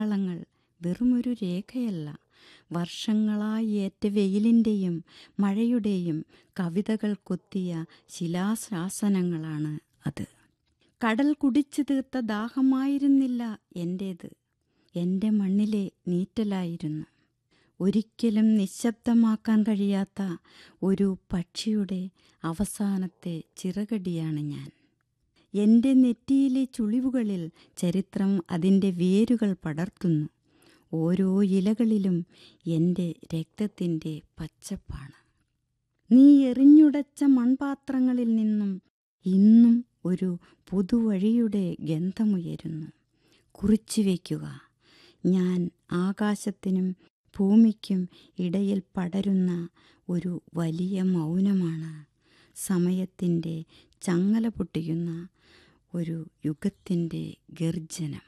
അടയാളങ്ങൾ വെറുമൊരു രേഖയല്ല വർഷങ്ങളായി ഏറ്റ വെയിലിൻ്റെയും മഴയുടെയും കവിതകൾ കൊത്തിയ ശിലാശാസനങ്ങളാണ് അത് കടൽ കുടിച്ചു തീർത്ത ദാഹമായിരുന്നില്ല എൻ്റേത് എൻ്റെ മണ്ണിലെ നീറ്റലായിരുന്നു ഒരിക്കലും നിശബ്ദമാക്കാൻ കഴിയാത്ത ഒരു പക്ഷിയുടെ അവസാനത്തെ ചിറകടിയാണ് ഞാൻ എൻ്റെ നെറ്റിയിലെ ചുളിവുകളിൽ ചരിത്രം അതിൻ്റെ വേരുകൾ പടർത്തുന്നു ഓരോ ഇലകളിലും എൻ്റെ രക്തത്തിൻ്റെ പച്ചപ്പാണ് നീ എറിഞ്ഞുടച്ച മൺപാത്രങ്ങളിൽ നിന്നും ഇന്നും ഒരു പുതുവഴിയുടെ ഗന്ധമുയരുന്നു കുറിച്ചു വയ്ക്കുക ഞാൻ ആകാശത്തിനും ഭൂമിക്കും ഇടയിൽ പടരുന്ന ഒരു വലിയ മൗനമാണ് സമയത്തിൻ്റെ ചങ്ങല പൊട്ടിക്കുന്ന ഒരു യുഗത്തിൻ്റെ ഗർജനം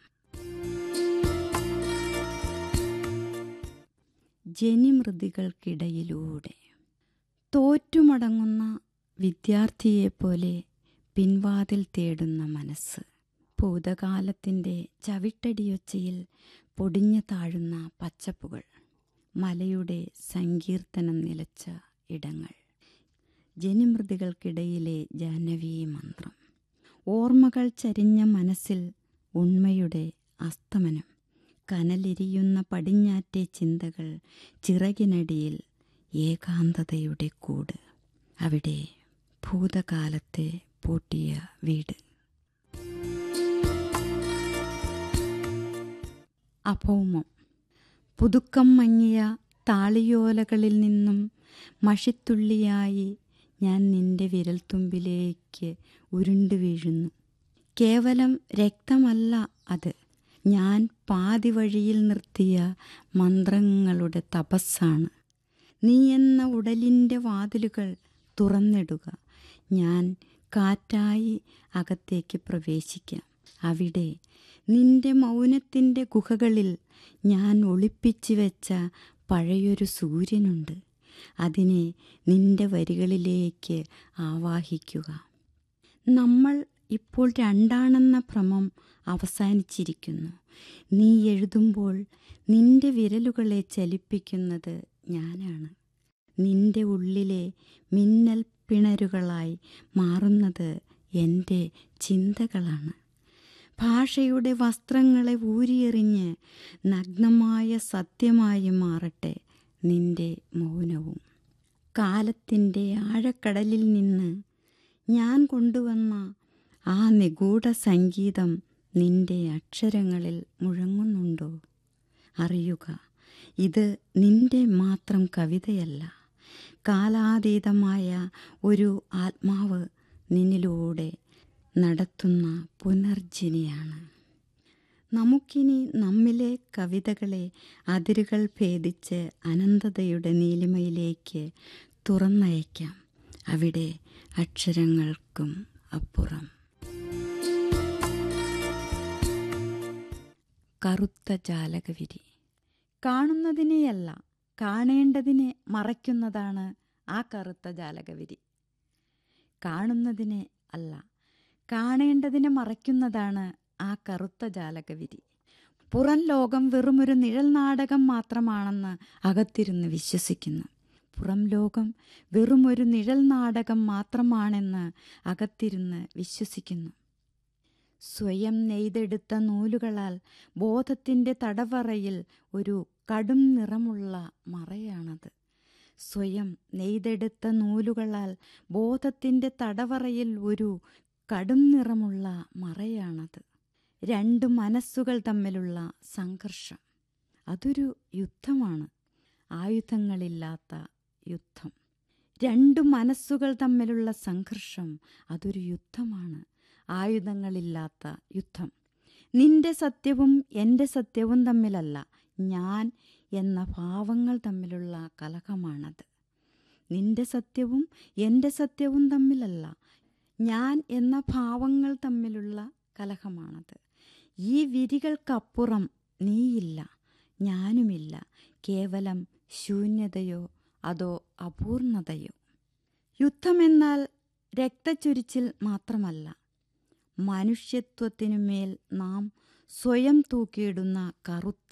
ജനിമൃതികൾക്കിടയിലൂടെ തോറ്റുമടങ്ങുന്ന വിദ്യാർത്ഥിയെപ്പോലെ പിൻവാതിൽ തേടുന്ന മനസ്സ് ഭൂതകാലത്തിൻ്റെ ചവിട്ടടിയൊച്ചയിൽ പൊടിഞ്ഞു താഴുന്ന പച്ചപ്പുകൾ മലയുടെ സങ്കീർത്തനം നിലച്ച ഇടങ്ങൾ ജനിമൃതികൾക്കിടയിലെ ജാഹ്നവീ മന്ത്രം ഓർമ്മകൾ ചരിഞ്ഞ മനസ്സിൽ ഉണ്മയുടെ അസ്തമനം കനലെരിയുന്ന പടിഞ്ഞാറ്റെ ചിന്തകൾ ചിറകിനടിയിൽ ഏകാന്തതയുടെ കൂട് അവിടെ ഭൂതകാലത്തെ പൂട്ടിയ വീട് അഭൗമം പുതുക്കം മങ്ങിയ താളിയോലകളിൽ നിന്നും മഷിത്തുള്ളിയായി ഞാൻ നിന്റെ വിരൽത്തുമ്പിലേക്ക് ഉരുണ്ടു വീഴുന്നു കേവലം രക്തമല്ല അത് ഞാൻ പാതി വഴിയിൽ നിർത്തിയ മന്ത്രങ്ങളുടെ തപസ്സാണ് നീ എന്ന ഉടലിൻ്റെ വാതിലുകൾ തുറന്നിടുക ഞാൻ കാറ്റായി അകത്തേക്ക് പ്രവേശിക്കാം അവിടെ നിന്റെ മൗനത്തിൻ്റെ ഗുഹകളിൽ ഞാൻ ഒളിപ്പിച്ചു വെച്ച പഴയൊരു സൂര്യനുണ്ട് അതിനെ നിന്റെ വരികളിലേക്ക് ആവാഹിക്കുക നമ്മൾ ഇപ്പോൾ രണ്ടാണെന്ന ഭ്രമം അവസാനിച്ചിരിക്കുന്നു നീ എഴുതുമ്പോൾ നിന്റെ വിരലുകളെ ചലിപ്പിക്കുന്നത് ഞാനാണ് നിന്റെ ഉള്ളിലെ മിന്നൽ പിണരുകളായി മാറുന്നത് എൻ്റെ ചിന്തകളാണ് ഭാഷയുടെ വസ്ത്രങ്ങളെ ഊരിയെറിഞ്ഞ് നഗ്നമായ സത്യമായി മാറട്ടെ നിന്റെ മൗനവും കാലത്തിൻ്റെ ആഴക്കടലിൽ നിന്ന് ഞാൻ കൊണ്ടുവന്ന ആ നിഗൂഢ സംഗീതം നിന്റെ അക്ഷരങ്ങളിൽ മുഴങ്ങുന്നുണ്ടോ അറിയുക ഇത് നിന്റെ മാത്രം കവിതയല്ല കാലാതീതമായ ഒരു ആത്മാവ് നിന്നിലൂടെ നടത്തുന്ന പുനർജനിയാണ് നമുക്കിനി നമ്മിലെ കവിതകളെ അതിരുകൾ ഭേദിച്ച് അനന്തതയുടെ നീലിമയിലേക്ക് തുറന്നയക്കാം അവിടെ അക്ഷരങ്ങൾക്കും അപ്പുറം കറുത്ത ജാലകവിരി കാണുന്നതിനെയല്ല കാണേണ്ടതിനെ മറയ്ക്കുന്നതാണ് ആ കറുത്ത ജാലകവിരി കാണുന്നതിനെ അല്ല കാണേണ്ടതിനെ മറയ്ക്കുന്നതാണ് ആ കറുത്ത ജാലകവിരി പുറം ലോകം വെറുമൊരു നിഴൽ നാടകം മാത്രമാണെന്ന് അകത്തിരുന്ന് വിശ്വസിക്കുന്നു പുറം ലോകം വെറുമൊരു നിഴൽ നാടകം മാത്രമാണെന്ന് അകത്തിരുന്ന് വിശ്വസിക്കുന്നു സ്വയം നെയ്തെടുത്ത നൂലുകളാൽ ബോധത്തിൻ്റെ തടവറയിൽ ഒരു കടും നിറമുള്ള മറയാണത് സ്വയം നെയ്തെടുത്ത നൂലുകളാൽ ബോധത്തിൻ്റെ തടവറയിൽ ഒരു കടും നിറമുള്ള മറയാണത് രണ്ട് മനസ്സുകൾ തമ്മിലുള്ള സംഘർഷം അതൊരു യുദ്ധമാണ് ആയുധങ്ങളില്ലാത്ത യുദ്ധം രണ്ട് മനസ്സുകൾ തമ്മിലുള്ള സംഘർഷം അതൊരു യുദ്ധമാണ് ആയുധങ്ങളില്ലാത്ത യുദ്ധം നിന്റെ സത്യവും എൻ്റെ സത്യവും തമ്മിലല്ല ഞാൻ എന്ന ഭാവങ്ങൾ തമ്മിലുള്ള കലഹമാണത് നിന്റെ സത്യവും എൻ്റെ സത്യവും തമ്മിലല്ല ഞാൻ എന്ന ഭാവങ്ങൾ തമ്മിലുള്ള കലഹമാണത് ഈ വിരികൾക്കപ്പുറം നീയില്ല ഞാനുമില്ല കേവലം ശൂന്യതയോ അതോ അപൂർണതയോ യുദ്ധമെന്നാൽ രക്തച്ചൊരിച്ചിൽ മാത്രമല്ല മനുഷ്യത്വത്തിനുമേൽ നാം സ്വയം തൂക്കിയിടുന്ന കറുത്ത